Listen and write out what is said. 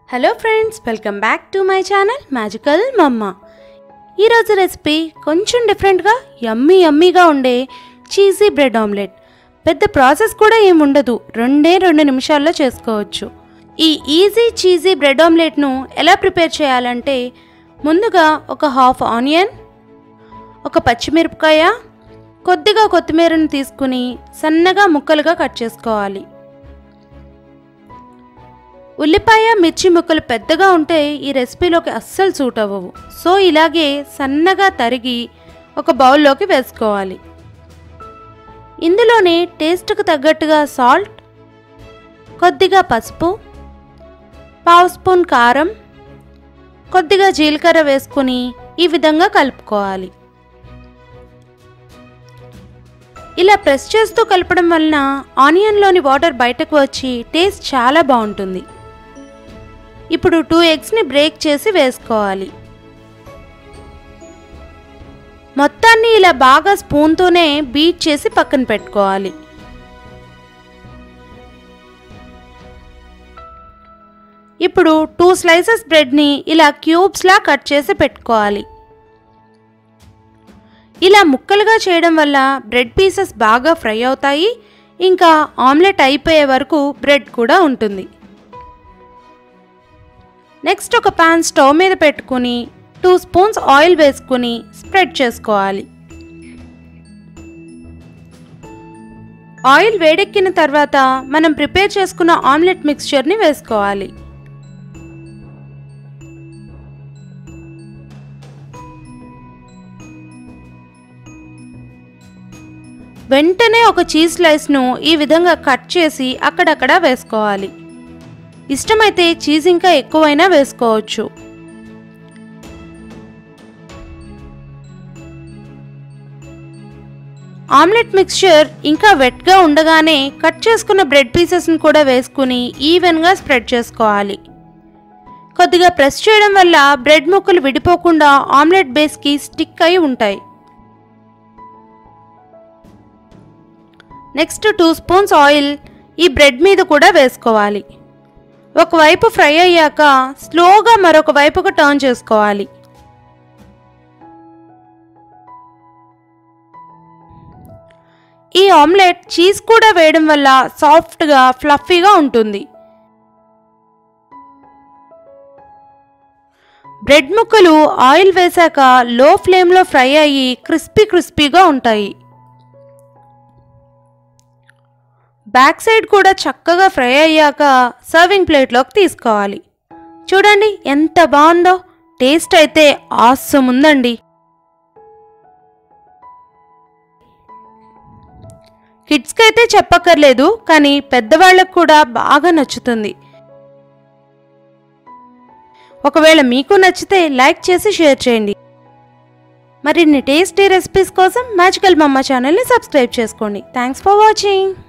hello friends welcome back to my channel magical mamma ఈరోజు recipe కొంచెం డిఫరెంట్గా yummy యమ్మీగా ఉండే చీజీ బ్రెడ్ ఆమ్లెట్ పెద్ద ప్రాసెస్ కూడా ఏమి ఉండదు రెండే రెండు నిమిషాల్లో చేసుకోవచ్చు ఈ ఈజీ చీజీ బ్రెడ్ ఆమ్లెట్ను ఎలా ప్రిపేర్ చేయాలంటే ముందుగా ఒక హాఫ్ ఆనియన్ ఒక పచ్చిమిరపకాయ కొద్దిగా కొత్తిమీరను తీసుకుని సన్నగా ముక్కలుగా కట్ చేసుకోవాలి ఉల్లిపాయ మిర్చి ముక్కలు పెద్దగా ఉంటే ఈ రెసిపీలోకి అస్సలు సూట్ అవ్వవు సో ఇలాగే సన్నగా తరిగి ఒక బౌల్లోకి వేసుకోవాలి ఇందులోనే టేస్ట్కు తగ్గట్టుగా సాల్ట్ కొద్దిగా పసుపు పావు స్పూన్ కారం కొద్దిగా జీలకర్ర వేసుకుని ఈ విధంగా కలుపుకోవాలి ఇలా ప్రెస్ చేస్తూ కలపడం వలన ఆనియన్లోని వాటర్ బయటకు వచ్చి టేస్ట్ చాలా బాగుంటుంది ఇప్పుడు టూ ఎగ్స్ని బ్రేక్ చేసి వేసుకోవాలి మొత్తాన్ని ఇలా బాగా స్పూన్తోనే బీట్ చేసి పక్కన పెట్టుకోవాలి ఇప్పుడు టూ స్లైసెస్ బ్రెడ్ని ఇలా క్యూబ్స్లా కట్ చేసి పెట్టుకోవాలి ఇలా ముక్కలుగా చేయడం వల్ల బ్రెడ్ పీసెస్ బాగా ఫ్రై అవుతాయి ఇంకా ఆమ్లెట్ అయిపోయే వరకు బ్రెడ్ కూడా ఉంటుంది నెక్స్ట్ ఒక పాన్ స్టవ్ మీద పెట్టుకుని టూ స్పూన్స్ ఆయిల్ వేసుకుని స్ప్రెడ్ చేసుకోవాలి ఆయిల్ వేడెక్కిన తర్వాత మనం ప్రిపేర్ చేసుకున్న ఆమ్లెట్ మిక్స్చర్ని వేసుకోవాలి వెంటనే ఒక చీజ్ స్లైస్ను ఈ విధంగా కట్ చేసి అక్కడక్కడ వేసుకోవాలి ఇష్టమైతే చీజ్ ఇంకా ఎక్కువైనా వేసుకోవచ్చు ఆమ్లెట్ మిక్స్చర్ ఇంకా వెట్గా ఉండగానే కట్ చేసుకున్న బ్రెడ్ పీసెస్ని కూడా వేసుకుని ఈవెన్గా స్ప్రెడ్ చేసుకోవాలి కొద్దిగా ప్రెస్ చేయడం వల్ల బ్రెడ్ ముక్కలు విడిపోకుండా ఆమ్లెట్ బేస్కి స్టిక్ అయి ఉంటాయి నెక్స్ట్ టూ స్పూన్స్ ఆయిల్ ఈ బ్రెడ్ మీద కూడా వేసుకోవాలి ఒకవైపు ఫ్రై అయ్యాక స్లోగా మరొక వైపుకు టర్న్ చేసుకోవాలి ఈ ఆమ్లెట్ చీజ్ కూడా వేయడం వల్ల సాఫ్ట్గా ఫ్లఫీగా ఉంటుంది బ్రెడ్ ముక్కలు ఆయిల్ వేశాక లో ఫ్లేమ్లో ఫ్రై అయ్యి క్రిస్పీ క్రిస్పీగా ఉంటాయి బ్యాక్ సైడ్ కూడా చక్కగా ఫ్రై అయ్యాక సర్వింగ్ ప్లేట్లోకి తీసుకోవాలి చూడండి ఎంత బాగుందో టేస్ట్ అయితే ఆసం ఉందండి కిడ్స్కి అయితే చెప్పక్కర్లేదు కానీ పెద్దవాళ్ళకు కూడా బాగా నచ్చుతుంది ఒకవేళ మీకు నచ్చితే లైక్ చేసి షేర్ చేయండి మరిన్ని టేస్టీ రెసిపీస్ కోసం మ్యాజికల్ మమ్మ ఛానల్ని సబ్స్క్రైబ్ చేసుకోండి థ్యాంక్స్ ఫర్ వాచింగ్